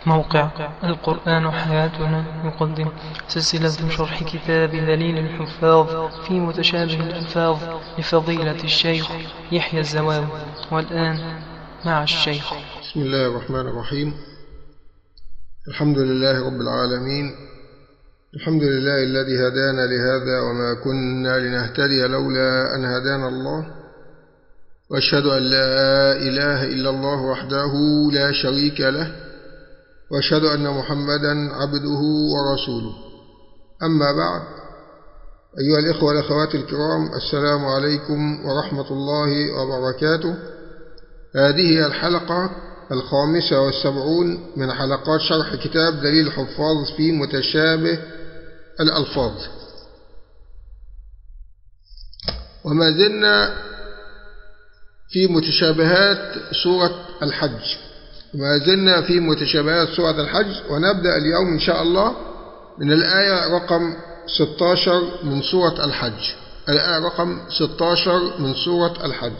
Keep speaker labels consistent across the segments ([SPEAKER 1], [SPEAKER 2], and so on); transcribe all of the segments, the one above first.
[SPEAKER 1] موقع القرآن حياتنا يقدم سلسلة شرح كتاب دليل الحفاظ في متشابه الألفاظ لفضيلة الشيخ يحيى الزوام والآن مع الشيخ
[SPEAKER 2] بسم الله الرحمن الرحيم الحمد لله رب العالمين الحمد لله الذي هدانا لهذا وما كنا لنهتدي لولا أن هدانا الله وأشهد أن لا إله إلا الله وحده لا شريك له وأشهد أن محمدا عبده ورسوله أما بعد أيها الإخوة والأخوات الكرام السلام عليكم ورحمة الله وبركاته هذه الحلقة الخامسة والسبعون من حلقات شرح كتاب دليل الحفاظ في متشابه الألفاظ وما زلنا في متشابهات سورة الحج ما زلنا في متشابهات سورة الحج ونبدأ اليوم إن شاء الله من الآية رقم 16 من سورة الحج الآية رقم 16 من سورة الحج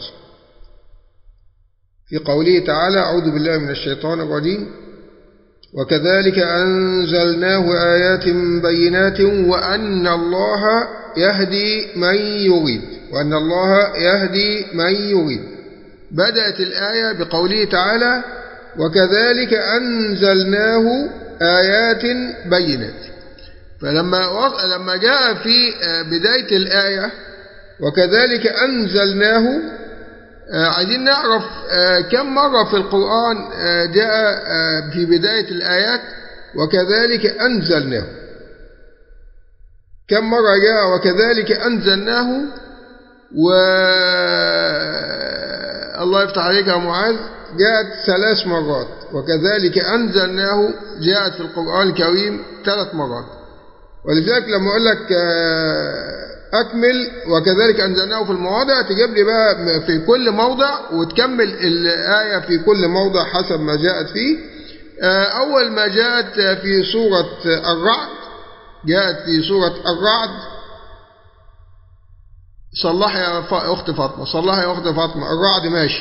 [SPEAKER 2] في قوله تعالى أعوذ بالله من الشيطان الرجيم وكذلك أنزلناه آيات بينات وأن الله يهدي من يريد وأن الله يهدي من يريد بدأت الآية بقوله تعالى وكذلك أنزلناه آيات بينات فلما لما جاء في بداية الآية وكذلك أنزلناه عايزين نعرف كم مرة في القرآن جاء في بداية الآيات وكذلك أنزلناه كم مرة جاء وكذلك أنزلناه و الله يفتح عليك يا معاذ جاءت ثلاث مرات وكذلك أنزلناه جاءت في القرآن الكريم ثلاث مرات ولذلك لما أقول لك أكمل وكذلك أنزلناه في المواضع تجيب لي بقى في كل موضع وتكمل الآية في كل موضع حسب ما جاءت فيه أول ما جاءت في سورة الرعد جاءت في سورة الرعد صلح يا أخت فاطمة صلح يا أخت فاطمة الرعد ماشي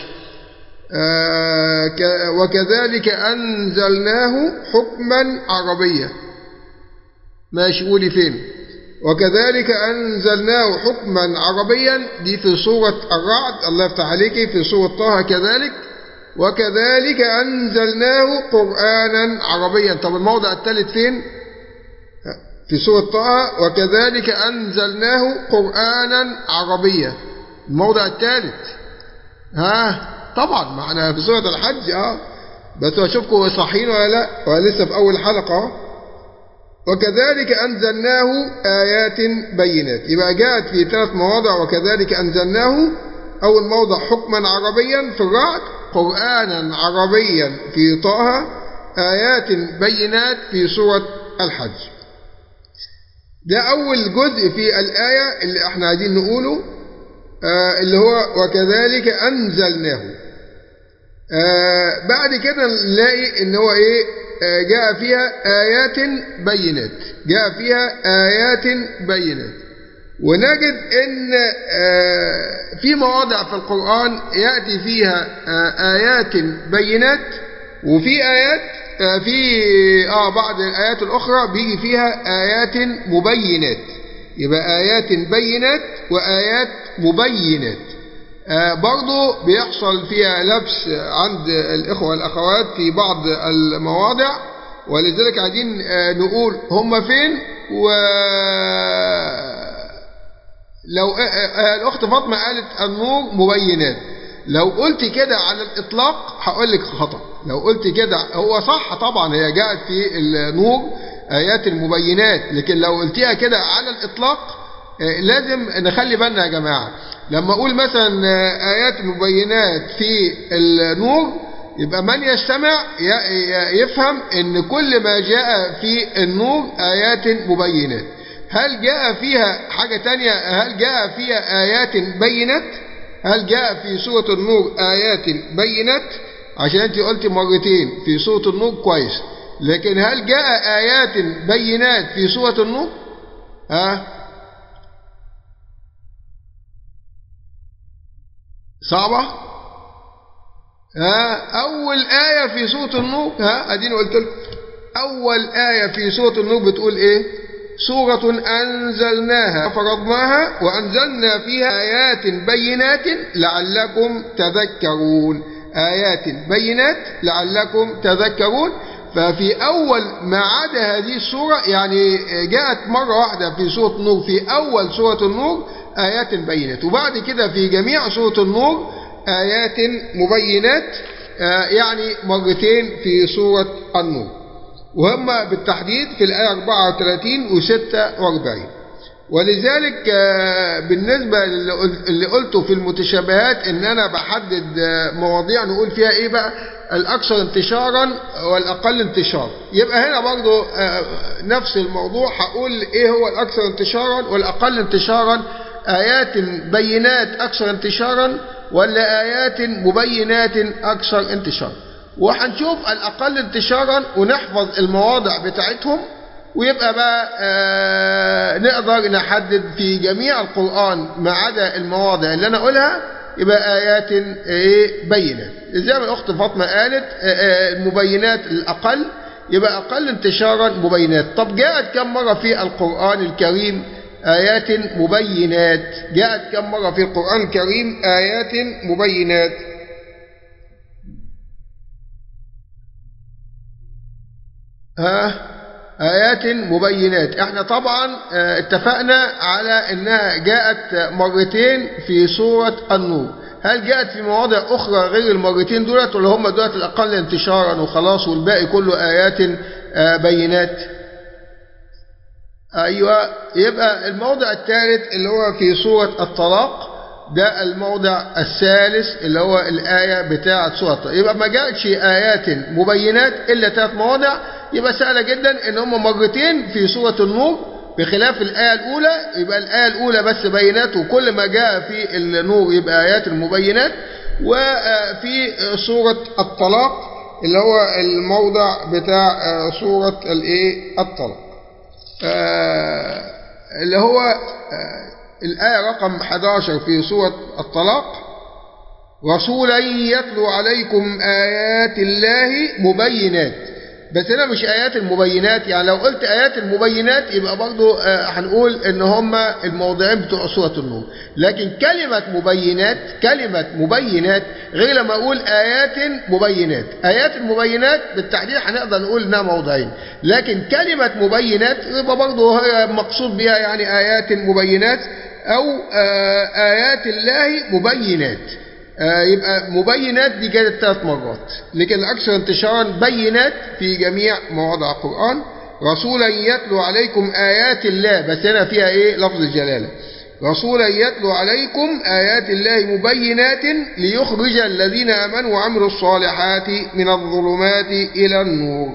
[SPEAKER 2] وكذلك أنزلناه حكما عربيا ماشي قولي فين وكذلك أنزلناه حكما عربيا دي في سورة الرعد الله يفتح عليك في سورة طه كذلك وكذلك أنزلناه قرآنا عربيا طب الموضع الثالث فين في سورة طه وكذلك أنزلناه قرآنا عربيا الموضع الثالث ها طبعا ما احنا في سورة الحج اه بس اشوفكم صحيين ولا لا ولا لسه في اول حلقة وكذلك انزلناه ايات بينات يبقى جاءت في ثلاث مواضع وكذلك انزلناه اول موضع حكما عربيا في الرعد قرانا عربيا في طه ايات بينات في سورة الحج ده اول جزء في الايه اللي احنا عايزين نقوله آه اللي هو وكذلك انزلناه آه بعد كده نلاقي ان هو ايه آه جاء فيها ايات بينات جاء فيها ايات بينات ونجد ان آه في مواضع في القرآن يأتي فيها ايات بينات وفي ايات في اه بعض الايات الاخرى بيجي فيها ايات مبينات يبقى ايات بينات وايات مبينات آه برضو بيحصل فيها لبس عند الإخوة والأخوات في بعض المواضع ولذلك عايزين آه نقول هم فين و لو آه الأخت فاطمة قالت النور مبينات لو قلت كده على الإطلاق هقول لك خطأ لو قلت كده هو صح طبعا هي جاءت في النور آيات المبينات لكن لو قلتيها كده على الإطلاق لازم نخلي بالنا يا جماعة لما أقول مثلا آيات مبينات في النور يبقى من يستمع يفهم ان كل ما جاء في النور آيات مبينات هل جاء فيها حاجة تانية هل جاء فيها آيات بينات هل جاء في سورة النور آيات بينات عشان انت قلت مرتين في سورة النور كويس لكن هل جاء آيات بينات في سورة النور ها صعبة ها أول آية في سورة النور ها أديني قلت لكم أول آية في سورة النور بتقول إيه سورة أنزلناها فرضناها وأنزلنا فيها آيات بينات لعلكم تذكرون آيات بينات لعلكم تذكرون ففي أول ما عدا هذه السورة يعني جاءت مرة واحدة في سورة النور في أول سورة النور آيات بينات وبعد كده في جميع سورة النور آيات مبينات يعني مرتين في سورة النور وهم بالتحديد في الآية 34 و 46 ولذلك بالنسبة اللي قلته في المتشابهات ان انا بحدد مواضيع نقول فيها ايه بقى الاكثر انتشارا والاقل انتشارا يبقى هنا برضو نفس الموضوع هقول ايه هو الاكثر انتشارا والاقل انتشارا ايات بينات اكثر انتشارا ولا ايات مبينات اكثر انتشارا وهنشوف الاقل انتشارا ونحفظ المواضع بتاعتهم ويبقى بقى آه نقدر نحدد في جميع القرآن ما عدا المواضع اللي أنا أقولها يبقى آيات إيه بينات زي ما الأخت فاطمة قالت آه المبينات الأقل يبقى أقل انتشارا مبينات طب جاءت كم مرة في القرآن الكريم آيات مبينات جاءت كم مرة في القرآن الكريم آيات مبينات ها آيات مبينات احنا طبعا اتفقنا على انها جاءت مرتين في سورة النور هل جاءت في مواضع اخرى غير المرتين دولت ولا هم دولت الاقل انتشارا وخلاص والباقي كله ايات بينات ايوه يبقى الموضع الثالث اللي هو في سورة الطلاق ده الموضع الثالث اللي هو الآية بتاعة سورة الطلاق يبقى ما جاءتش آيات مبينات إلا ثلاث مواضع يبقى سهلة جدا ان هم مرتين في سورة النور بخلاف الآية الأولى يبقى الآية الأولى بس بينات وكل ما جاء في النور يبقى آيات المبينات وفي سورة الطلاق اللي هو الموضع بتاع سورة الايه الطلاق اللي هو الآية رقم 11 في سورة الطلاق رسولا يتلو عليكم آيات الله مبينات بس هنا مش آيات المبينات يعني لو قلت آيات المبينات يبقى برضو هنقول إن هما الموضعين بتوع سورة النور لكن كلمة مبينات كلمة مبينات غير لما أقول آيات مبينات آيات المبينات بالتحديد هنقدر نقول إنها موضعين لكن كلمة مبينات يبقى برضو هي مقصود بها يعني آيات مبينات أو آيات الله مبينات يبقى مبينات دي جاءت ثلاث مرات لكن الأكثر انتشارا بينات في جميع مواضع القرآن رسولا يتلو عليكم آيات الله بس هنا فيها إيه لفظ الجلالة رسولا يتلو عليكم آيات الله مبينات ليخرج الذين آمنوا وعملوا الصالحات من الظلمات إلى النور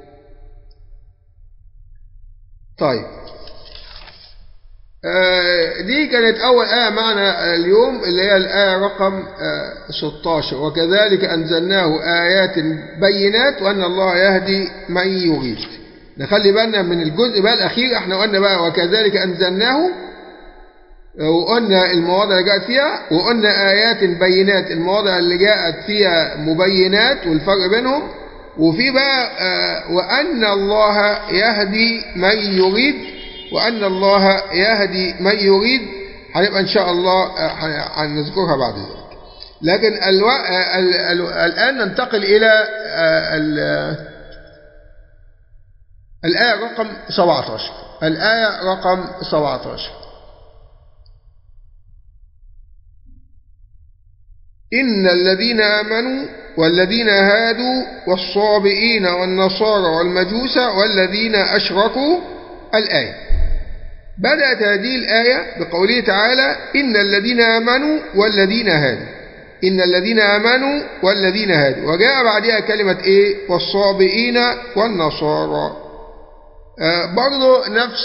[SPEAKER 2] طيب دي كانت أول آية معنا اليوم اللي هي الآية رقم 16 وكذلك أنزلناه آيات بينات وأن الله يهدي من يريد نخلي بالنا من الجزء بقى الأخير احنا قلنا بقى وكذلك أنزلناه وقلنا المواضع اللي جاءت فيها وقلنا آيات بينات المواضع اللي جاءت فيها مبينات والفرق بينهم وفي بقى وأن الله يهدي من يريد وأن الله يهدي من يريد هنبقى إن شاء الله هنذكرها بعد ذلك لكن الو... ال... ال... الآن ننتقل إلى ال... الآية رقم 17 الآية رقم 17 إن الذين آمنوا والذين هادوا والصابئين والنصارى والمجوس والذين أشركوا الآية بدأت هذه الآية بقوله تعالى إن الذين آمنوا والذين هادوا إن الذين آمنوا والذين هادوا وجاء بعدها كلمة إيه والصابئين والنصارى آه برضو نفس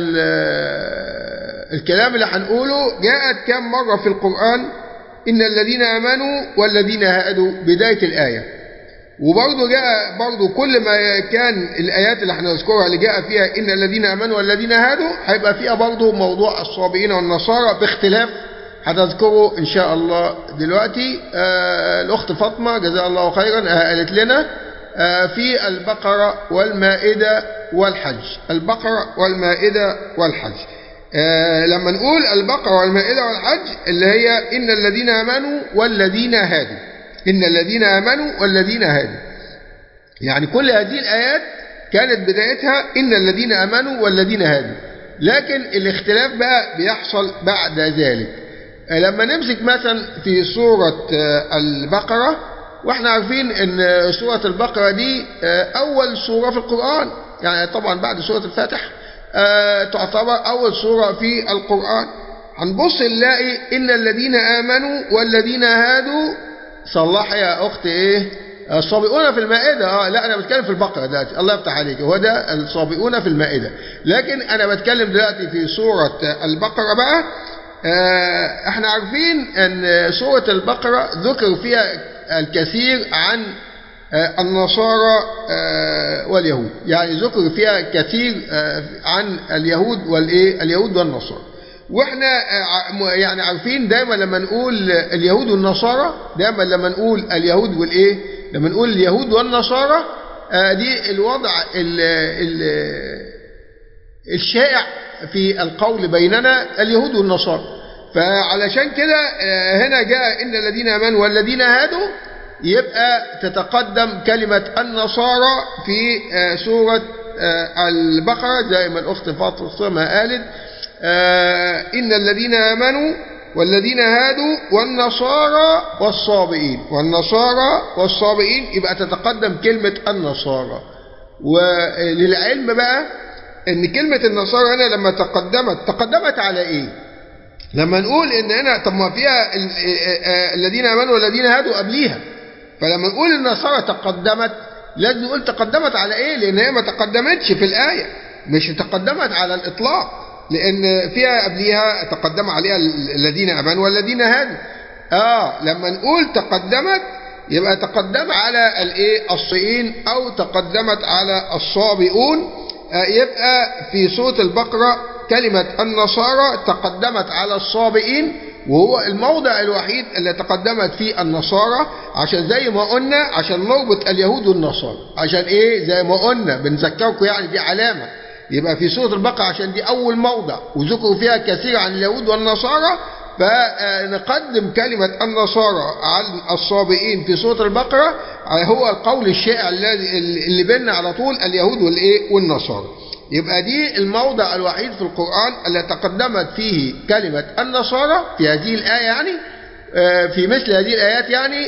[SPEAKER 2] الكلام اللي هنقوله جاءت كم مرة في القرآن إن الذين آمنوا والذين هادوا بداية الآية وبرضه جاء برضه كل ما كان الآيات اللي هنذكرها اللي جاء فيها إن الذين آمنوا والذين هادوا هيبقى فيها برضه موضوع الصابئين والنصارى باختلاف هتذكره إن شاء الله دلوقتي آه الأخت فاطمة جزاها الله خيرا قالت لنا آه، في البقرة والمائدة والحج البقرة والمائدة والحج آه، لما نقول البقرة والمائدة والحج اللي هي إن الذين آمنوا والذين هادوا إن الذين آمنوا والذين هادوا يعني كل هذه الآيات كانت بدايتها إن الذين آمنوا والذين هادوا لكن الاختلاف بقى بيحصل بعد ذلك آه، لما نمسك مثلا في سورة آه، البقرة واحنا عارفين ان سورة البقرة دي آه، اول سورة في القرآن يعني طبعا بعد سورة الفاتح آه، تعتبر اول سورة في القرآن هنبص نلاقي ان الذين امنوا والذين هادوا صلح يا اخت ايه الصابئون في المائدة اه لا انا بتكلم في البقرة دلوقتي الله يفتح عليك هو ده الصابئون في المائدة لكن انا بتكلم دلوقتي في سورة البقرة بقى آه، احنا عارفين ان سورة البقرة ذكر فيها الكثير عن آه، النصارى آه، واليهود يعني ذكر فيها كثير آه، عن اليهود والايه اليهود والنصارى واحنا آه، ع- م- يعني عارفين دايما لما نقول اليهود والنصارى دايما لما نقول اليهود والايه لما نقول اليهود والنصارى آه، دي الوضع ال ال الشائع في القول بيننا اليهود والنصارى فعلشان كده آه، هنا جاء إن الذين آمنوا والذين هادوا يبقى تتقدم كلمة النصارى في آه، سورة آه، البقرة زي ما الأخت فاطمة قالت آه، إن الذين آمنوا والذين هادوا والنصارى والصابئين والنصارى والصابئين يبقى تتقدم كلمة النصارى وللعلم بقى ان كلمة النصارى هنا لما تقدمت تقدمت على ايه لما نقول ان هنا طب ما فيها ال- آه، آه، الذين امنوا والذين هادوا قبليها فلما نقول النصارى تقدمت لازم نقول تقدمت على ايه لان هي ما تقدمتش في الايه مش تقدمت على الاطلاق لان فيها قبليها تقدم عليها ال- الذين امنوا والذين هادوا اه لما نقول تقدمت يبقى تقدم على الايه الصيين او تقدمت على الصابئون آه، يبقى في سورة البقرة كلمة النصارى تقدمت على الصابئين وهو الموضع الوحيد اللي تقدمت فيه النصارى عشان زي ما قلنا عشان نربط اليهود والنصارى عشان ايه زي ما قلنا بنذكركم يعني دي علامة يبقى في سورة البقرة عشان دي أول موضع وذكروا فيها كثير عن اليهود والنصارى فنقدم كلمة النصارى عن الصابئين في سورة البقرة هو القول الشائع الذي اللي بيننا على طول اليهود والايه والنصارى يبقى دي الموضع الوحيد في القرآن اللي تقدمت فيه كلمة النصارى في هذه الآية يعني آه، في مثل هذه الآيات يعني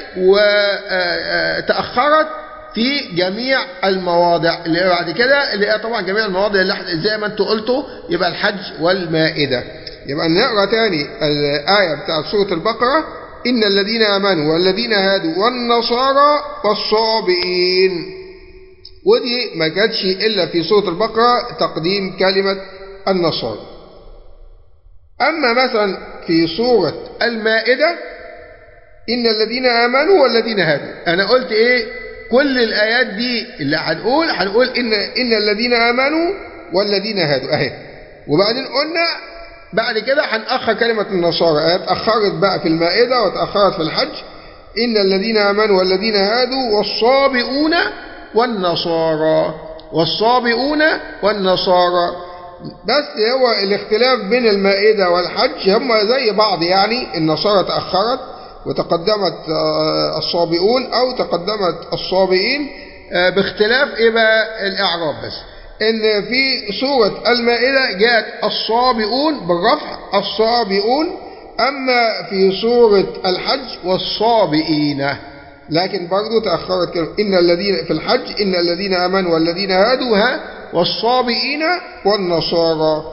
[SPEAKER 2] وتأخرت في جميع المواضع اللي بعد كده اللي هي طبعا جميع المواضع اللي احنا زي ما انتوا قلتوا يبقى الحج والمائدة يبقى نقرا تاني الآية بتاعت سورة البقرة إن الذين آمنوا والذين هادوا والنصارى والصابئين ودي ما جاتش إلا في سورة البقرة تقديم كلمة النصارى أما مثلا في سورة المائدة إن الذين آمنوا والذين هادوا أنا قلت إيه كل الآيات دي اللي هنقول هنقول إن إن الذين آمنوا والذين هادوا أهي وبعدين قلنا بعد كده هنأخر كلمة النصارى هي اتأخرت بقى في المائدة واتأخرت في الحج إن الذين آمنوا والذين هادوا والصابئون والنصارى والصابئون والنصارى بس هو الاختلاف بين المائدة والحج هم زي بعض يعني النصارى تأخرت وتقدمت آه، الصابئون أو تقدمت الصابئين آه، باختلاف إيه بقى الإعراب بس إن في سورة المائدة جاءت الصابئون بالرفع الصابئون أما في سورة الحج والصابئين لكن برضو تأخرت كلمة إن الذين في الحج إن الذين آمنوا والذين هادوا ها والصابئين والنصارى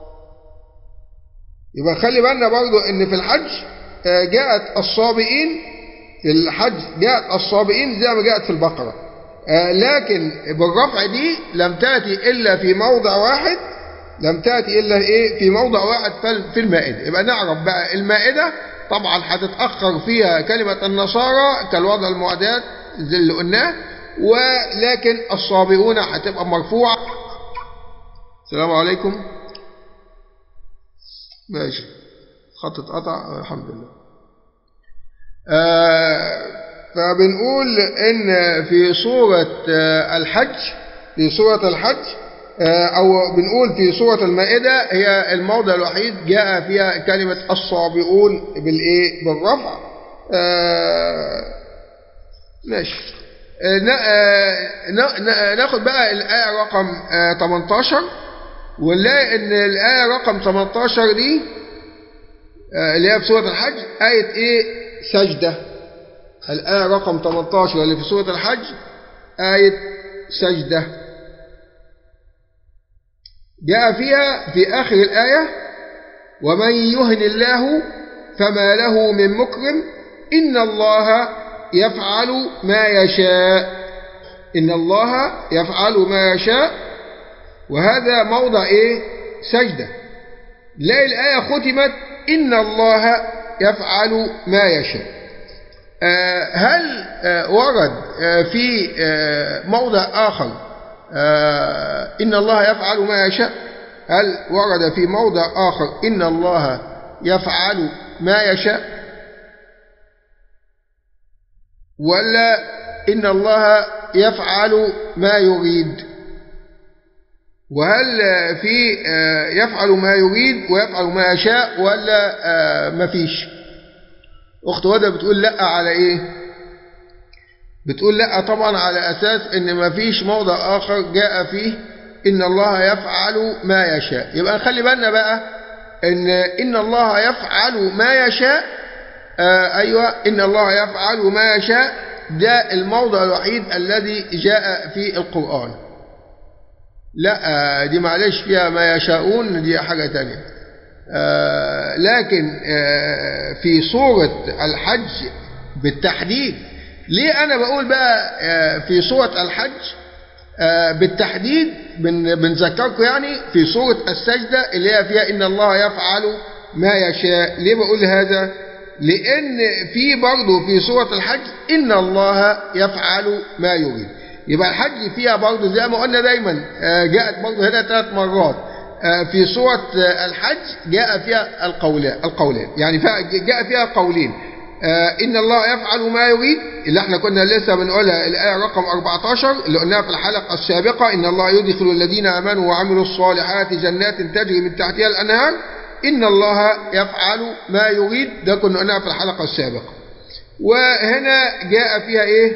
[SPEAKER 2] يبقى خلي بالنا برضو إن في الحج آه، جاءت الصابئين في الحج جاءت الصابئين زي ما جاءت في البقرة آه، لكن بالرفع دي لم تأتي إلا في موضع واحد لم تأتي إلا إيه في موضع واحد في- في المائدة يبقى نعرف بقى المائدة طبعا هتتأخر فيها كلمة النصارى كالوضع المعتاد زي اللي قلناه ولكن الصابئون هتبقى مرفوعة السلام عليكم ماشي خط اتقطع الحمد لله آه فبنقول إن في سورة آه، الحج في سورة الحج آه، أو بنقول في سورة المائدة هي الموضع الوحيد جاء فيها كلمة الصابئون بالإيه بالرفع آه، ماشي آه، نا- آه، نا- نا- ناخد بقى الآية رقم آه، 18 ونلاقي إن الآية رقم 18 دي آه، اللي هي في سورة الحج آية إيه سجدة الآية رقم 18 اللي في سورة الحج آية سجدة جاء فيها في آخر الآية ومن يهن الله فما له من مكرم إن الله يفعل ما يشاء إن الله يفعل ما يشاء وهذا موضع إيه سجدة لا الآية ختمت إن الله يفعل ما يشاء آه، هل آه، ورد آه، في آه، موضع آخر آه، إن الله يفعل ما يشاء هل ورد في موضع آخر إن الله يفعل ما يشاء ولا إن الله يفعل ما يريد وهل آه، في آه، يفعل ما يريد ويفعل ما يشاء ولا آه، مفيش أخت هدى بتقول لأ على إيه بتقول لأ طبعا على أساس إن مفيش موضع آخر جاء فيه إن الله يفعل ما يشاء يبقى نخلي بالنا بقى إن إن الله يفعل ما يشاء آه أيوة إن الله يفعل ما يشاء ده الموضع الوحيد الذي جاء في القرآن لا آه دي معلش فيها ما يشاءون دي حاجة تانية آه لكن آه في سورة الحج بالتحديد ليه أنا بقول بقى آه في سورة الحج آه بالتحديد بن بنذكركم يعني في سورة السجدة اللي هي فيها إن الله يفعل ما يشاء ليه بقول هذا لأن في برضه في سورة الحج إن الله يفعل ما يريد يبقى الحج فيها برضه زي ما قلنا دايما آه جاءت برضه هنا ثلاث مرات في سورة الحج جاء فيها القولان القولان يعني جاء فيها قولين إن الله يفعل ما يريد اللي احنا كنا لسه بنقولها الآية رقم 14 اللي قلناها في الحلقة السابقة إن الله يدخل الذين آمنوا وعملوا الصالحات جنات تجري من تحتها الأنهار إن الله يفعل ما يريد ده كنا قلناها في الحلقة السابقة وهنا جاء فيها إيه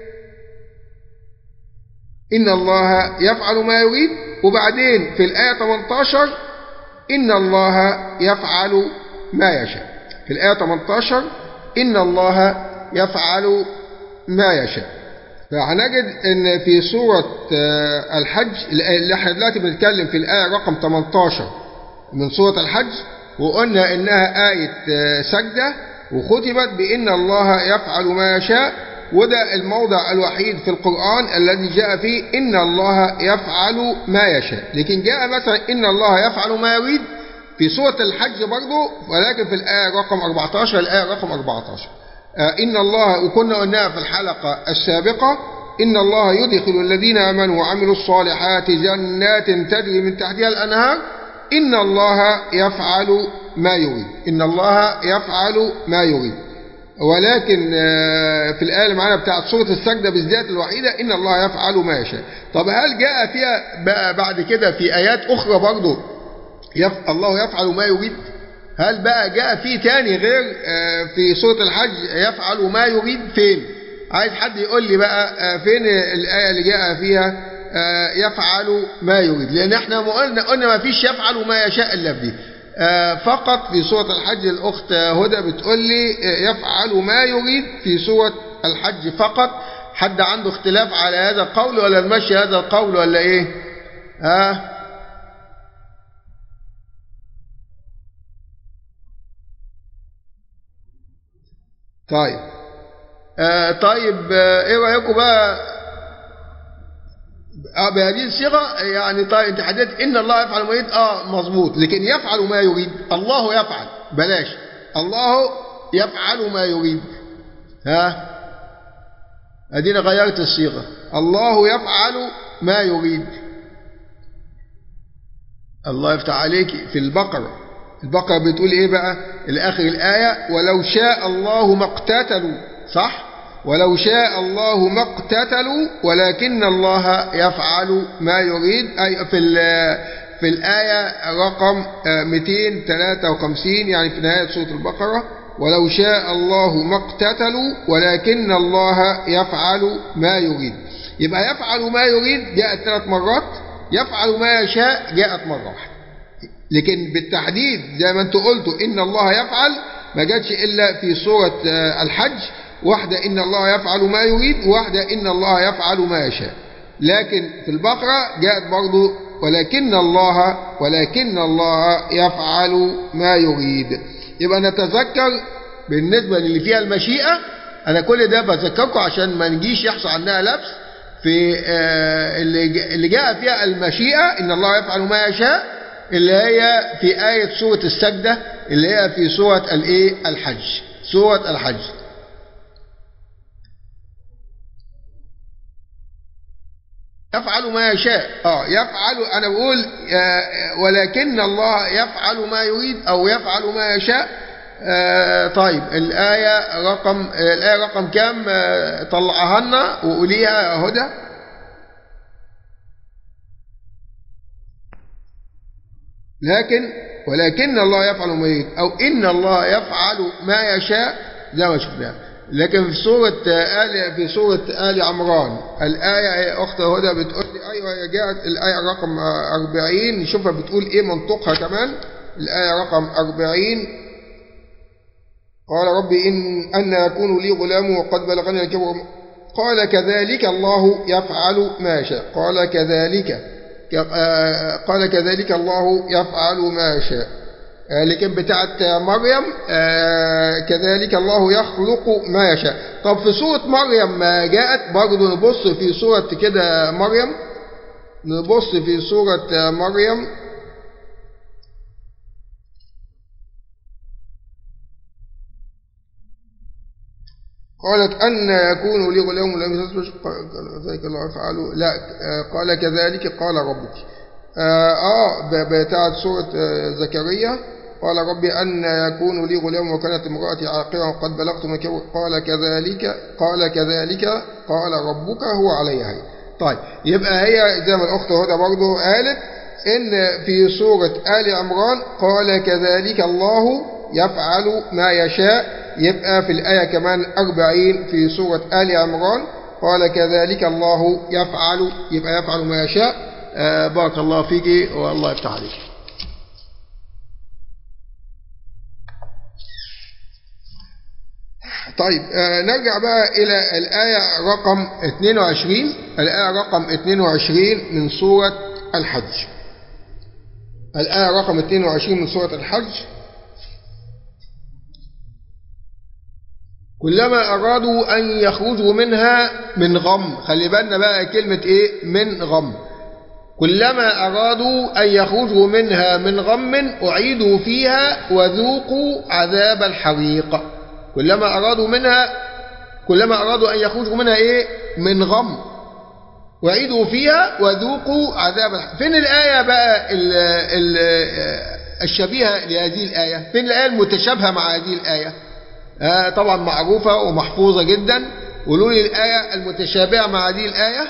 [SPEAKER 2] إن الله يفعل ما يريد وبعدين في الآية 18 إن الله يفعل ما يشاء في الآية 18 إن الله يفعل ما يشاء فهنجد ان في سورة الحج اللي احنا دلوقتي بنتكلم في الآية رقم 18 من سورة الحج وقلنا انها آية سجدة وختمت بإن الله يفعل ما يشاء وده الموضع الوحيد في القرآن الذي جاء فيه إن الله يفعل ما يشاء لكن جاء مثلا إن الله يفعل ما يريد في سورة الحج برضه ولكن في الآية رقم 14 الآية رقم 14 آه إن الله وكنا قلناها في الحلقة السابقة إن الله يدخل الذين آمنوا وعملوا الصالحات جنات تجري من تحتها الأنهار إن الله يفعل ما يريد إن الله يفعل ما يريد ولكن في الآية اللي معانا بتاعت سورة السجدة بالذات الوحيدة إن الله يفعل ما يشاء طب هل جاء فيها بقى بعد كده في آيات أخرى برضه يف... الله يفعل ما يريد هل بقى جاء فيه تاني غير في سورة الحج يفعل ما يريد فين عايز حد يقول لي بقى فين الآية اللي جاء فيها يفعل ما يريد لأن احنا قلنا قلنا ما فيش يفعل ما يشاء إلا في دي فقط في سورة الحج الأخت هدى بتقول لي يفعل ما يريد في سورة الحج فقط حد عنده اختلاف على هذا القول ولا المشي هذا القول ولا ايه ها آه طيب آه طيب آه ايه رايكم بقى آه بهذه الصيغه يعني طيب انت حددت ان الله يفعل ما يريد اه مظبوط لكن يفعل ما يريد الله يفعل بلاش الله يفعل ما يريد ها ادينا غيرت الصيغه الله يفعل ما يريد الله يفتح عليك في البقره البقرة بتقول ايه بقى الاخر الآية ولو شاء الله ما اقتتلوا صح ولو شاء الله ما اقتتلوا ولكن الله يفعل ما يريد أي في في الآية رقم 253 يعني في نهاية سورة البقرة ولو شاء الله ما اقتتلوا ولكن الله يفعل ما يريد يبقى يفعل ما يريد جاءت ثلاث مرات يفعل ما يشاء جاءت مرة واحدة لكن بالتحديد زي ما انتم قلتوا إن الله يفعل ما جاتش إلا في سورة الحج واحدة إن الله يفعل ما يريد واحدة إن الله يفعل ما يشاء لكن في البقرة جاءت برضو ولكن الله ولكن الله يفعل ما يريد يبقى نتذكر بالنسبة للي فيها المشيئة أنا كل ده بذكركم عشان ما نجيش يحصل عنها لبس في اللي جاء فيها المشيئة إن الله يفعل ما يشاء اللي هي في آية سورة السجدة اللي هي في سورة الإيه الحج سورة الحج يفعل ما يشاء اه يفعل انا بقول ولكن الله يفعل ما يريد او يفعل ما يشاء آه طيب الآية رقم الآية رقم كام آه طلعها لنا وقوليها يا هدى لكن ولكن الله يفعل ما يريد أو إن الله يفعل ما يشاء زي ما شفناه لكن في سورة آل في سورة آل عمران الآية أخت هدى بتقول لي أيوة هي جاءت الآية رقم 40 نشوفها بتقول إيه منطقها كمان الآية رقم 40 قال ربي إن أن يكون لي غلام وقد بلغني الكبر قال كذلك الله يفعل ما شاء قال كذلك قال كذلك الله يفعل ما شاء لكن بتاعت مريم كذلك الله يخلق ما يشاء طب في سورة مريم ما جاءت برضه نبص في سورة كده مريم نبص في سورة مريم قالت أن يكون لي غلام لم يسبش ذلك الله يفعله لا قال كذلك قال ربك آه بتاعت سورة زكريا قال ربي أن يكون لي غلام وكانت امرأتي عاقرا وقد بلغت من كبر قال كذلك قال كذلك قال ربك هو علي هين طيب يبقى هي زي ما الأخت هدى برضه قالت إن في سورة آل عمران قال كذلك الله يفعل ما يشاء يبقى في الآية كمان أربعين في سورة آل عمران قال كذلك الله يفعل يبقى يفعل ما يشاء آه بارك الله فيك والله يفتح عليك طيب آه نرجع بقى إلى الآية رقم 22 الآية رقم 22 من سورة الحج الآية رقم 22 من سورة الحج كلما أرادوا أن يخرجوا منها من غم خلي بالنا بقى كلمة إيه من غم كلما أرادوا أن يخرجوا منها من غم أعيدوا فيها وذوقوا عذاب الحريق كلما أرادوا منها كلما أرادوا أن يخرجوا منها إيه من غم وعيدوا فيها وذوقوا عذاب الحريق فين الآية بقى ال ال الشبيهة لهذه الآية فين الآية المتشابهة مع هذه الآية آه طبعا معروفة ومحفوظة جدا قولوا لي الآية المتشابهة مع هذه الآية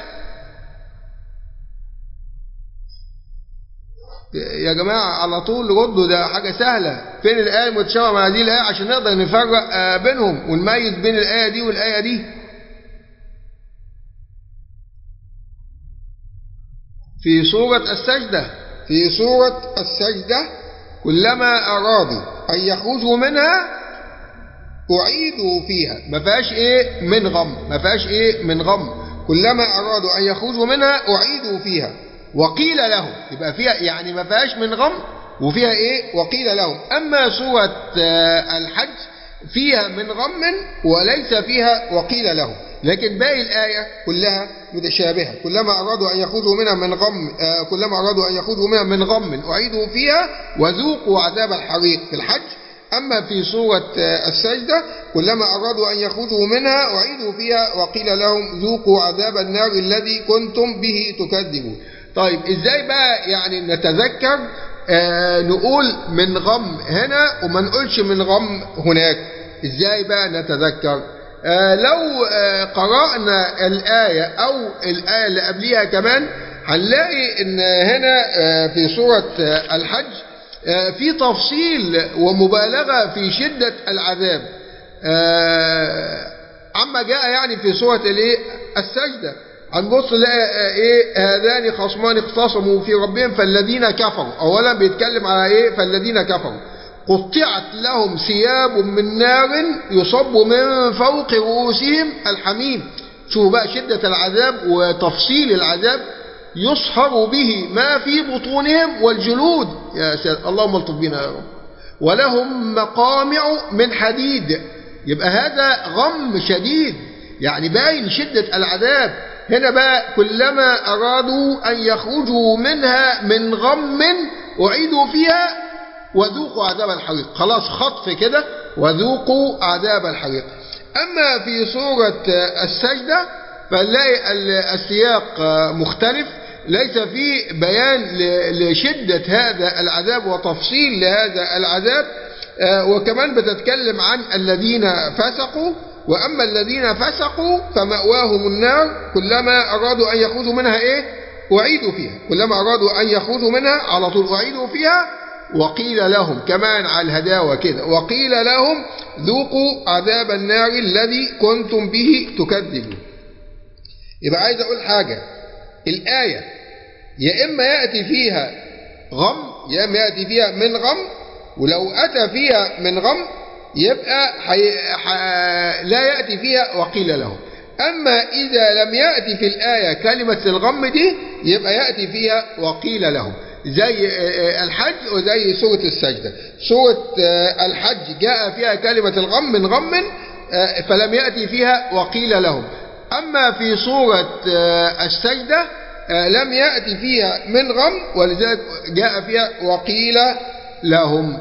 [SPEAKER 2] يا جماعة على طول ردوا ده حاجة سهلة فين الآية المتشابهة مع هذه الآية عشان نقدر نفرق آه بينهم ونميز بين الآية دي والآية دي في سورة السجدة في سورة السجدة كلما أرادوا أن يخرجوا منها أعيدوا فيها ما فيهاش إيه من غم ما فيهاش إيه من غم كلما أرادوا أن يخرجوا منها أعيدوا فيها وقيل لهم يبقى فيها يعني ما فيهاش من غم وفيها إيه وقيل لهم أما سورة الحج فيها من غم وليس فيها وقيل لهم لكن باقي الآية كلها متشابهة كلما أرادوا أن يخرجوا منها من غم كلما أرادوا أن يخرجوا منها من غم أعيدوا فيها وذوقوا عذاب الحريق في الحج أما في سورة السجدة كلما أرادوا أن يخرجوا منها أعيدوا فيها وقيل لهم ذوقوا عذاب النار الذي كنتم به تكذبون طيب إزاي بقى يعني نتذكر آه نقول من غم هنا وما نقولش من غم هناك إزاي بقى نتذكر آه لو آه قرأنا الآية أو الآية اللي قبليها كمان هنلاقي إن هنا آه في سورة آه الحج آه في تفصيل ومبالغة في شدة العذاب آه عما جاء يعني في سورة الايه السجدة هنبص نلاقي ايه هذان خصمان اختصموا في ربهم فالذين كفروا اولا بيتكلم على ايه فالذين كفروا قطعت لهم ثياب من نار يصب من فوق رؤوسهم الحميم شوفوا بقى شدة العذاب وتفصيل العذاب يصهر به ما في بطونهم والجلود يا سيد اللهم الطف بنا يا رب ولهم مقامع من حديد يبقى هذا غم شديد يعني باين شدة العذاب هنا بقى كلما أرادوا أن يخرجوا منها من غم أعيدوا فيها وذوقوا عذاب الحريق خلاص خطف كده وذوقوا عذاب الحريق أما في سورة السجدة فنلاقي السياق مختلف ليس فيه بيان لشدة هذا العذاب وتفصيل لهذا العذاب وكمان بتتكلم عن الذين فسقوا وأما الذين فسقوا فمأواهم النار كلما أرادوا أن يخرجوا منها إيه أعيدوا فيها كلما أرادوا أن يخرجوا منها على طول أعيدوا فيها وقيل لهم كمان على الهداوة كده وقيل لهم ذوقوا عذاب النار الذي كنتم به تكذبون يبقى عايز أقول حاجة الآية يا إما يأتي فيها غم يا إما يأتي فيها من غم ولو أتى فيها من غم يبقى حي... ح... لا يأتي فيها وقيل له أما إذا لم يأتي في الآية كلمة الغم دي يبقى يأتي فيها وقيل لهم زي الحج وزي سورة السجدة سورة الحج جاء فيها كلمة الغم من غم فلم يأتي فيها وقيل لهم أما في سورة السجدة لم يأتي فيها من غم ولذلك جاء فيها وقيل لهم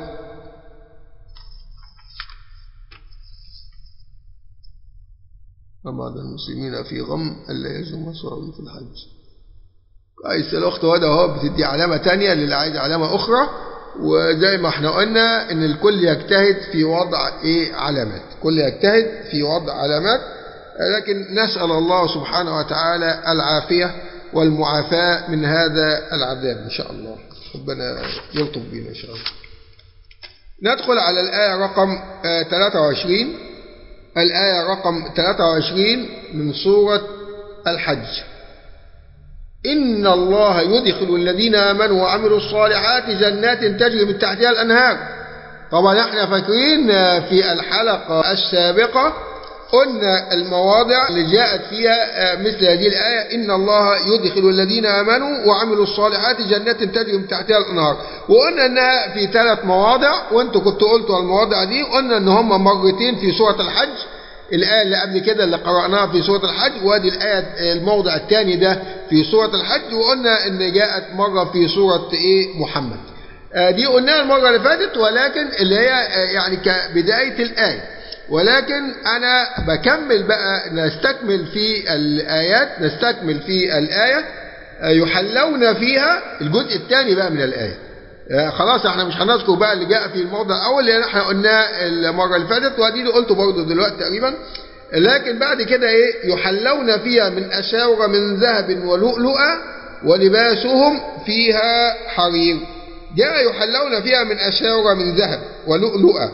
[SPEAKER 2] وبعض المسلمين في غم ألا يزم مصاري في الحج كويس الأخت هدى اهو بتدي علامة تانية للي عايز علامة أخرى وزي ما احنا قلنا إن الكل يجتهد في وضع إيه علامات كل يجتهد في وضع علامات لكن نسأل الله سبحانه وتعالى العافية والمعافاة من هذا العذاب إن شاء الله ربنا يلطف بنا إن شاء الله ندخل على الآية رقم 23 الآية رقم 23 من سورة الحج إن الله يدخل الذين آمنوا وعملوا الصالحات جنات تجري من تحتها الأنهار طبعا احنا فاكرين في الحلقة السابقة قلنا المواضع اللي جاءت فيها مثل هذه الآية إن الله يدخل الذين آمنوا وعملوا الصالحات جنات تجري من تحتها الأنهار وقلنا إنها في ثلاث مواضع وانتوا كنتوا قلتوا المواضع دي قلنا إن هم مرتين في سورة الحج الآية اللي قبل كده اللي قرأناها في سورة الحج وادي الآية الموضع الثاني ده في سورة الحج وقلنا إن جاءت مرة في سورة إيه محمد دي قلناها المرة اللي فاتت ولكن اللي هي يعني كبداية الآية ولكن أنا بكمل بقى نستكمل في الآيات نستكمل في الآية يحلون فيها الجزء الثاني بقى من الآية خلاص احنا مش هنذكر بقى اللي جاء في الموضع الأول لأن احنا قلناه المرة اللي فاتت وادي اللي قلته برضه دلوقتي تقريبا لكن بعد كده ايه يحلون فيها من أساور من ذهب ولؤلؤة ولباسهم فيها حرير جاء يحلون فيها من أساور من ذهب ولؤلؤة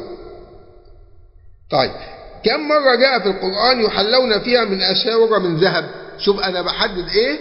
[SPEAKER 2] طيب كم مرة جاء في القرآن يحلون فيها من أساور من ذهب شوف أنا بحدد إيه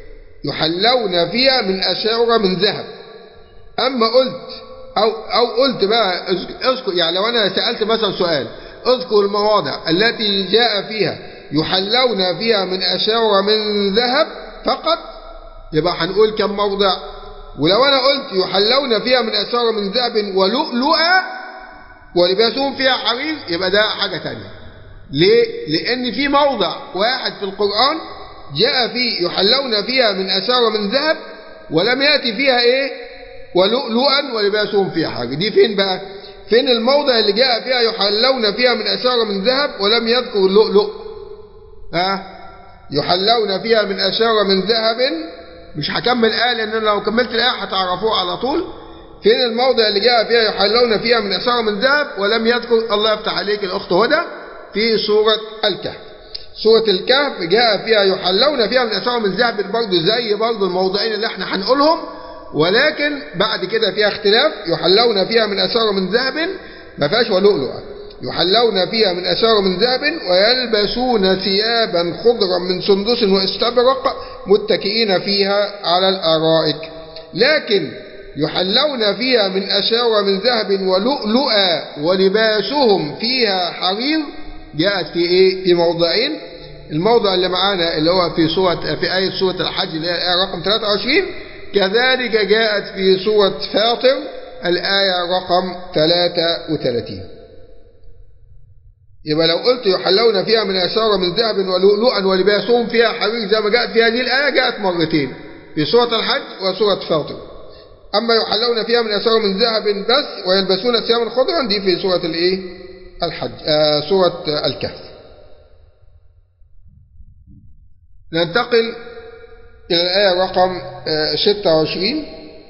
[SPEAKER 2] يحلون فيها من أساور من ذهب أما قلت أو, أو قلت بقى اذكر يعني لو أنا سألت مثلا سؤال اذكر المواضع التي جاء فيها يحلون فيها من أساور من ذهب فقط يبقى هنقول كم موضع ولو أنا قلت يحلون فيها من أساور من ذهب ولؤلؤة ولباسهم فيها حرير يبقى ده حاجة تانية ليه؟ لأن في موضع واحد في القرآن جاء فيه يحلون فيها من أساور من ذهب ولم يأتي فيها إيه؟ ولؤلؤا ولباسهم فيها حاجة دي فين بقى؟ فين الموضع اللي جاء فيها يحلون فيها من أساور من ذهب ولم يذكر اللؤلؤ ها؟ يحلون فيها من أساور من ذهب مش هكمل آية لأن لو كملت الآية هتعرفوها على طول فين الموضع اللي جاء فيها يحلون فيها من أساور من ذهب ولم يذكر الله يفتح عليك الأخت هدى في سورة الكهف سورة الكهف جاء فيها يحلون فيها من أسرار من ذهب برضه زي برضه الموضعين اللي احنا هنقولهم ولكن بعد كده فيها اختلاف يحلون فيها من أسرار من ذهب ما فيهاش ولؤلؤة يحلون فيها من أسرار من ذهب ويلبسون ثيابا خضرا من سندس واستبرق متكئين فيها على الأرائك لكن يحلون فيها من أساور من ذهب ولؤلؤا ولباسهم فيها حرير جاءت في إيه؟ في موضعين الموضع اللي معانا اللي هو في سورة في آية سورة الحج اللي هي الآية رقم 23 كذلك جاءت في سورة فاطر الآية رقم 33 يبقى لو قلت يحلون فيها من أساور من ذهب ولؤلؤا ولباسهم فيها حرير زي ما جاءت في هذه الآية جاءت مرتين في سورة الحج وسورة فاطر أما يحلون فيها من أساور من ذهب بس ويلبسون ثيابا خضرا دي في سورة الإيه؟ الحج آه سورة الكهف ننتقل إلى الآية رقم آه 26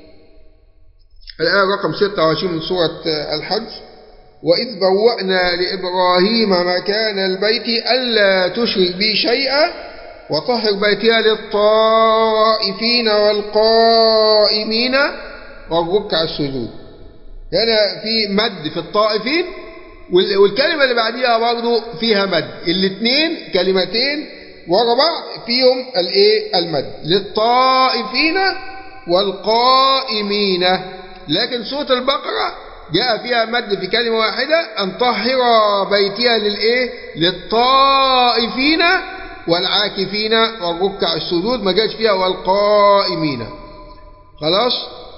[SPEAKER 2] الآية رقم 26 من سورة آه الحج وإذ بوأنا لإبراهيم مكان البيت ألا تشرك بي شيئا وطهر بيتي للطائفين والقائمين والركع السجود هنا في مد في الطائفين والكلمة اللي بعديها برضه فيها مد الاثنين كلمتين ورا بعض فيهم الايه المد للطائفين والقائمين لكن سورة البقرة جاء فيها مد في كلمة واحدة أن طهر بيتها للإيه للطائفين والعاكفين والركع السجود ما جاش فيها والقائمين خلاص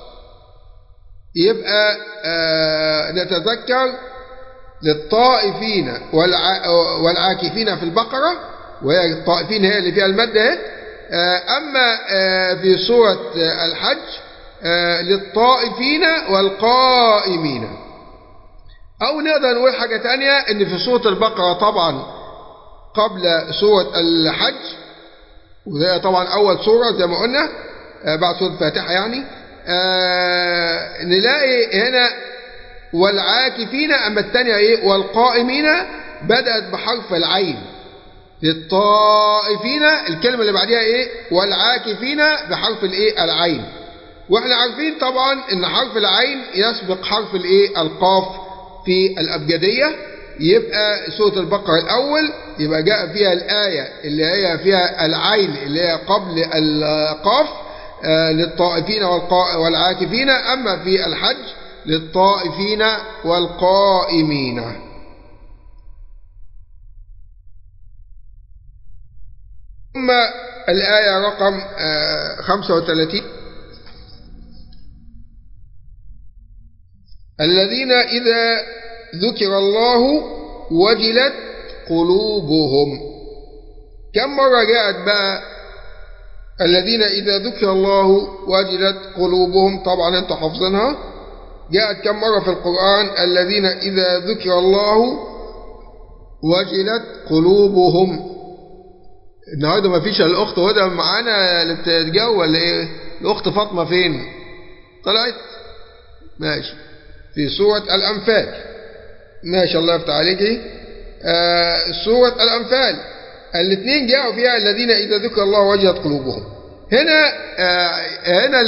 [SPEAKER 2] يبقى آه نتذكر للطائفين والع... والعاكفين في البقرة وهي الطائفين هي اللي فيها المادة آه أما آه في سورة الحج للطائفين والقائمين أو نقدر نقول حاجة تانية إن في سورة البقرة طبعا قبل سورة الحج وده طبعا أول سورة زي ما قلنا بعد سورة الفاتحة يعني آه نلاقي هنا والعاكفين أما الثانية إيه والقائمين بدأت بحرف العين للطائفين الكلمة اللي بعدها إيه والعاكفين بحرف الإيه العين واحنا عارفين طبعا ان حرف العين يسبق حرف الايه القاف في الابجديه يبقى سوره البقره الاول يبقى جاء فيها الايه اللي هي فيها العين اللي هي قبل القاف آه للطائفين والعاكفين اما في الحج للطائفين والقائمين ثم الآية رقم آه 35 الذين إذا ذكر الله وجلت قلوبهم كم مرة جاءت بقى الذين إذا ذكر الله وجلت قلوبهم طبعا أنتم حافظينها جاءت كم مرة في القرآن الذين إذا ذكر الله وجلت قلوبهم النهارده ما فيش الأخت هدى معانا اللي بتتجوز ولا إيه؟ الأخت فاطمة فين؟ طلعت؟ ماشي في سورة الأنفال ما شاء الله يفتح عليك آه سورة الأنفال الاثنين جاءوا فيها الذين إذا ذكر الله وجلت قلوبهم هنا آه هنا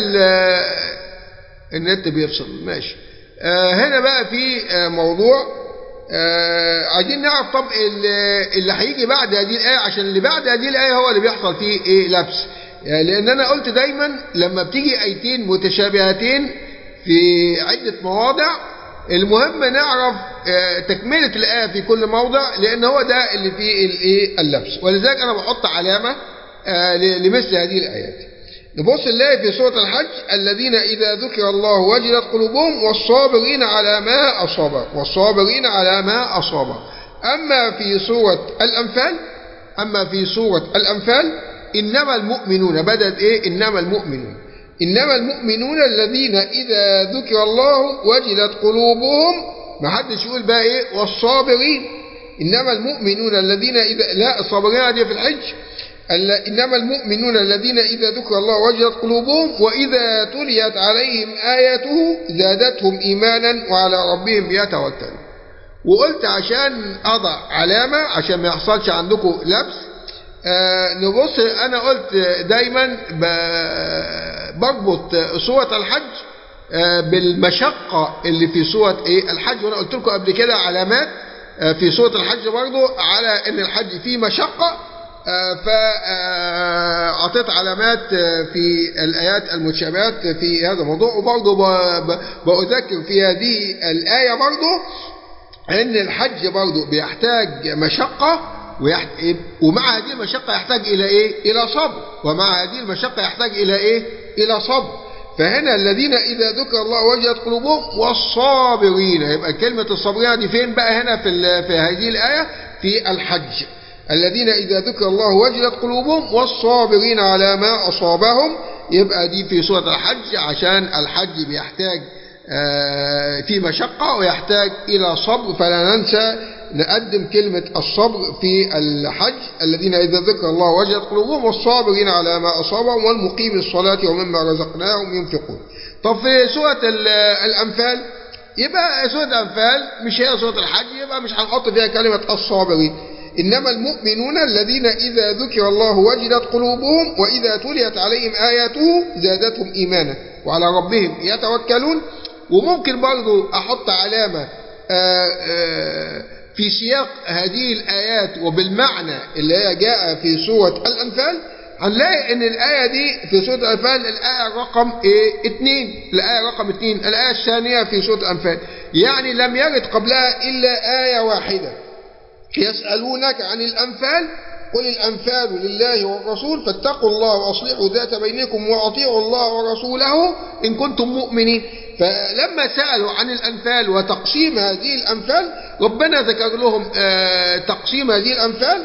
[SPEAKER 2] النت بيفصل ماشي آه هنا بقى في آه موضوع آه عايزين نعرف طب اللي هيجي بعد هذه الآية عشان اللي بعد هذه الآية هو اللي بيحصل فيه إيه لبس يعني لأن أنا قلت دايما لما بتيجي آيتين متشابهتين في عدة مواضع المهم نعرف تكملة الآية في كل موضع لأن هو ده اللي فيه الايه اللبس ولذلك أنا بحط علامة لمثل هذه الآيات نبص نلاقي في سورة الحج الذين إذا ذكر الله وجلت قلوبهم والصابرين على ما أصاب والصابرين على ما أصاب أما في سورة الأنفال أما في سورة الأنفال إنما المؤمنون بدأت إيه إنما المؤمنون إنما المؤمنون الذين إذا ذكر الله وجلت قلوبهم ما حدش يقول بقى إيه والصابرين إنما المؤمنون الذين إذا لا الصابرين دي في الحج إنما المؤمنون الذين إذا ذكر الله وجلت قلوبهم وإذا تليت عليهم آياته زادتهم إيمانا وعلى ربهم يتوكلون وقلت عشان أضع علامة عشان ما يحصلش عندكم لبس آه نبص أنا قلت دايما ب- بربط سورة الحج آه بالمشقة اللي في سورة إيه الحج وأنا قلت لكم قبل كده علامات آه في سورة الحج برضو على إن الحج فيه مشقة فأعطيت علامات آه، في الآيات المتشابهات في هذا الموضوع وبرضه ب- ب- بأذكر في هذه الآية برضه ان الحج برضه بيحتاج مشقة ويحت... ومع هذه المشقة يحتاج إلى إيه؟ إلى صبر ومع هذه المشقة يحتاج إلى إيه؟ إلى صبر فهنا الذين إذا ذكر الله وجلت قلوبهم والصابرين يبقى كلمة الصابرين دي فين بقى هنا في, ال... في هذه الآية في الحج الذين إذا ذكر الله وجلت قلوبهم والصابرين على ما أصابهم يبقى دي في سورة الحج عشان الحج بيحتاج آه، في مشقة ويحتاج إلى صبر فلا ننسى نقدم كلمة الصبر في الحج الذين إذا ذكر الله وجلت قلوبهم والصابرين على ما أصابهم والمقيم الصلاة ومما رزقناهم ينفقون طب في سورة ال- الأنفال يبقى سورة الأنفال مش هي سورة الحج يبقى مش هنحط فيها كلمة الصابرين إنما المؤمنون الذين إذا ذكر الله وجلت قلوبهم وإذا تليت عليهم آياته زادتهم إيمانا وعلى ربهم يتوكلون وممكن برضو أحط علامة آه، آه، في سياق هذه الآيات وبالمعنى اللي هي جاء في سورة الأنفال هنلاقي ان الآية دي في سورة الأنفال الآية رقم ايه اتنين الآية رقم اتنين الآية الثانية في سورة الأنفال يعني لم يرد قبلها إلا آية واحدة يسألونك عن الأنفال قل الأنفال لله والرسول فاتقوا الله وأصلحوا ذات بينكم وأطيعوا الله ورسوله إن كنتم مؤمنين فلما سألوا عن الأنفال وتقسيم هذه الأنفال ربنا ذكر لهم آه، تقسيم هذه الأنفال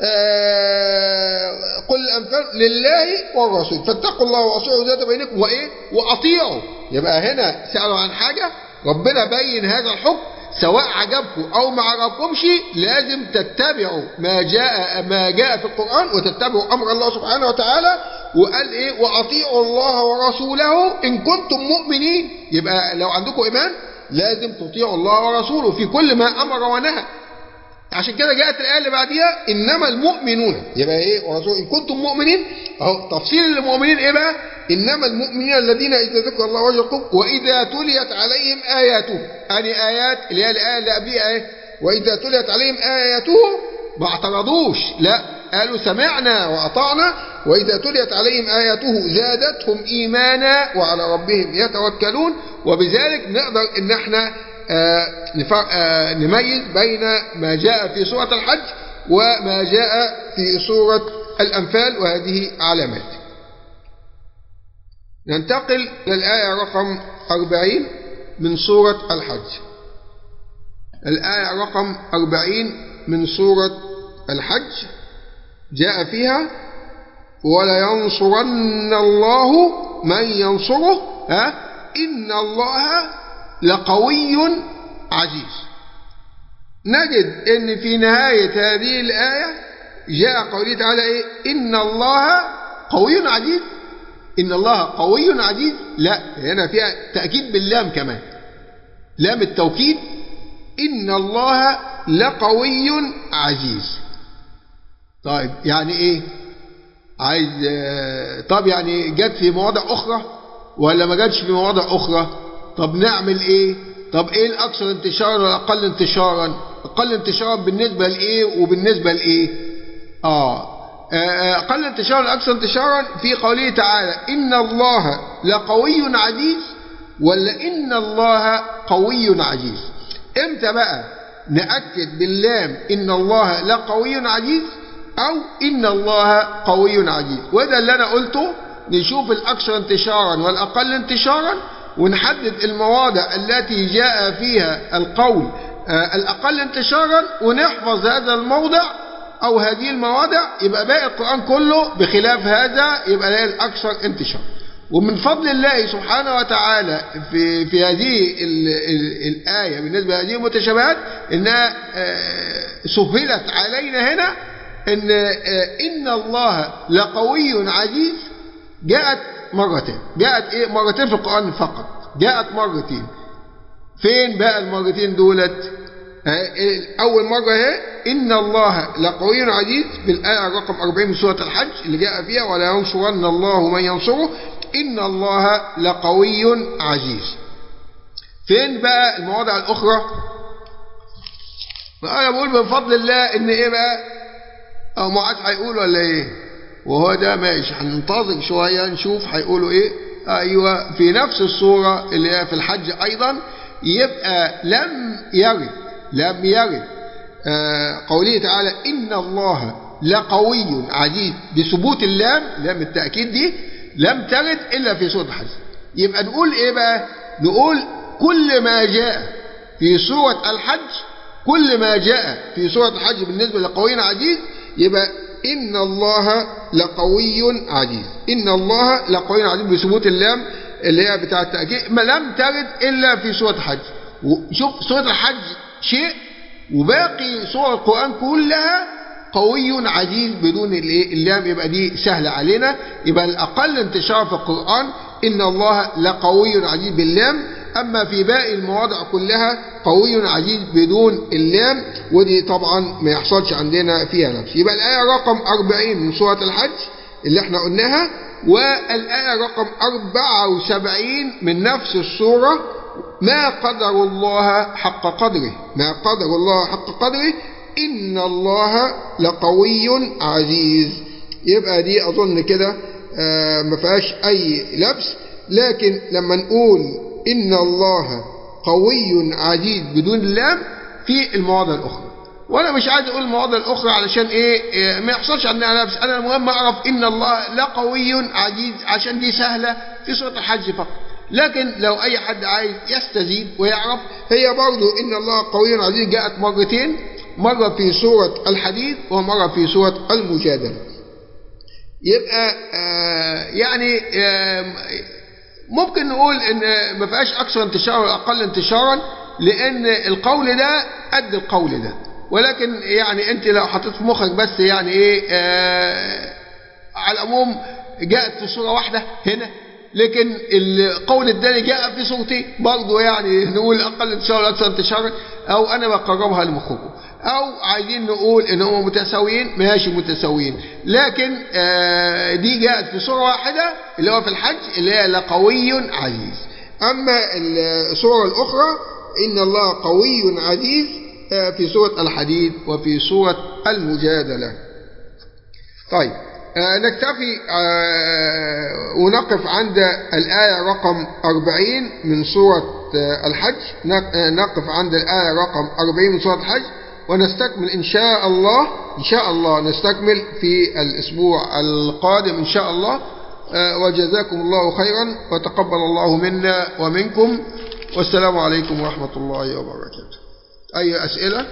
[SPEAKER 2] آه، قل الأنفال لله والرسول فاتقوا الله وأصلحوا ذات بينكم وإيه وأطيعوا يبقى هنا سألوا عن حاجة ربنا بين هذا الحكم سواء عجبكم او ما عجبكمش لازم تتبعوا ما جاء ما جاء في القران وتتبعوا امر الله سبحانه وتعالى وقال ايه واطيعوا الله ورسوله ان كنتم مؤمنين يبقى لو عندكم ايمان لازم تطيعوا الله ورسوله في كل ما امر ونهى عشان كده جاءت الآية اللي بعديها إنما المؤمنون يبقى إيه ورسول إن كنتم مؤمنين أهو تفصيل المؤمنين إيه بقى إنما المؤمنين الذين إذا ذكر الله وجهكم وإذا تليت عليهم آياته أني آيات اللي هي الآية اللي قبلها إيه وإذا تليت عليهم آياته ما اعترضوش لا قالوا سمعنا وأطعنا وإذا تليت عليهم آياته زادتهم إيمانا وعلى ربهم يتوكلون وبذلك نقدر إن احنا آه، نفر- آه، نميز بين ما جاء في سورة الحج وما جاء في سورة الأنفال وهذه علامات ننتقل للآية رقم 40 من سورة الحج الآية رقم 40 من سورة الحج جاء فيها ولينصرن الله من ينصره ها إن الله لقوي عزيز نجد ان في نهاية هذه الآية جاء قوله تعالى ايه ان الله قوي عزيز ان الله قوي عزيز لا هنا فيها تأكيد باللام كمان لام التوكيد ان الله لقوي عزيز طيب يعني ايه عايز آه، طب يعني جت في مواضع اخرى ولا ما جاتش في مواضع اخرى طب نعمل ايه طب ايه الاكثر انتشارا والاقل انتشارا اقل انتشارا بالنسبه لايه وبالنسبه لايه اه آه، اقل انتشارا والاكثر انتشارا في قوله تعالى ان الله لقوي عزيز ولا ان الله قوي عزيز امتى بقى نأكد باللام ان الله لقوي عزيز او ان الله قوي عزيز وده اللي انا قلته نشوف الاكثر انتشارا والاقل انتشارا ونحدد المواضع التي جاء فيها القول آه، الأقل انتشارا ونحفظ هذا الموضع أو هذه المواضع يبقى باقي القرآن كله بخلاف هذا يبقى ده الأكثر انتشار ومن فضل الله سبحانه وتعالى في في هذه ال ال الآية بالنسبة لهذه المتشابهات إنها آه، سهلت علينا هنا إن آه، إن الله لقوي عزيز جاءت مرتين جاءت ايه مرتين في القرآن فقط جاءت مرتين فين بقى المرتين دولت أول مرة هي إن الله لقوي عزيز بالآية رقم 40 من سورة الحج اللي جاء فيها ولا ينصرن الله من ينصره إن الله لقوي عزيز فين بقى المواضع الأخرى أنا بقول من فضل الله إن إيه بقى أو ما عاد هيقول ولا إيه وهو ده ماشي هننتظر شوية نشوف هيقولوا إيه أيوة في نفس الصورة اللي هي في الحج أيضا يبقى لم يرد لم يرد آه قوله تعالى إن الله لقوي عزيز بثبوت اللام لام التأكيد دي لم ترد إلا في سورة الحج يبقى نقول إيه بقى نقول كل ما جاء في سورة الحج كل ما جاء في سورة الحج بالنسبة لقوي عزيز يبقى إن الله لقوي عزيز إن الله لقوي عزيز بثبوت اللام اللي هي بتاع التأكيد ما لم ترد إلا في سورة الحج وشوف سورة الحج شيء وباقي سور القرآن كلها قوي عزيز بدون اللام يبقى دي سهلة علينا يبقى الأقل انتشار في القرآن إن الله لقوي عزيز باللام أما في باقي المواضع كلها قوي عزيز بدون اللام ودي طبعا ما يحصلش عندنا فيها نفس يبقى الآية رقم 40 من سورة الحج اللي احنا قلناها والآية رقم 74 من نفس السورة ما قدر الله حق قدره ما قدر الله حق قدره إن الله لقوي عزيز يبقى دي أظن كده ما فيهاش أي لبس لكن لما نقول إن الله قوي عزيز بدون اللام في المواضع الأخرى وأنا مش عايز أقول المواضع الأخرى علشان إيه, إيه ما يحصلش عندنا لبس أنا المهم أعرف إن الله لقوي عزيز عشان دي سهلة في سورة الحج فقط لكن لو أي حد عايز يستزيد ويعرف هي برضو إن الله قوي عزيز جاءت مرتين مرة في سورة الحديد ومرة في سورة المجادلة يبقى آه يعني آه ممكن نقول ان ما فيهاش اكثر انتشارا واقل انتشارا لان القول ده قد القول ده ولكن يعني انت لو حطيت في مخك بس يعني ايه آه على العموم جاءت في صوره واحده هنا لكن القول الثاني جاء في صورتين برضه يعني نقول اقل انتشارا واكثر انتشارا او انا بقربها لمخكم او عايزين نقول ان هم متساويين ماشي متساويين لكن آه دي جاءت في صورة واحدة اللي هو في الحج اللي هي لقوي عزيز اما الصورة الاخرى ان الله قوي عزيز آه في سورة الحديد وفي سورة المجادلة طيب آه نكتفي ونقف عند الآية رقم 40 من سورة الحج نقف عند الآية رقم 40 من سورة الحج ونستكمل إن شاء الله إن شاء الله نستكمل في الأسبوع القادم إن شاء الله وجزاكم الله خيرا وتقبل الله منا ومنكم والسلام عليكم ورحمة الله وبركاته أي أسئلة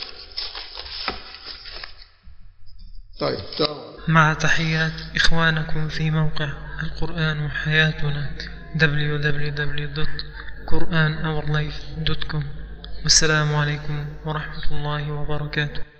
[SPEAKER 2] طيب
[SPEAKER 1] مع تحيات إخوانكم في موقع القرآن حياتنا www.quranourlife.com والسلام عليكم ورحمة الله وبركاته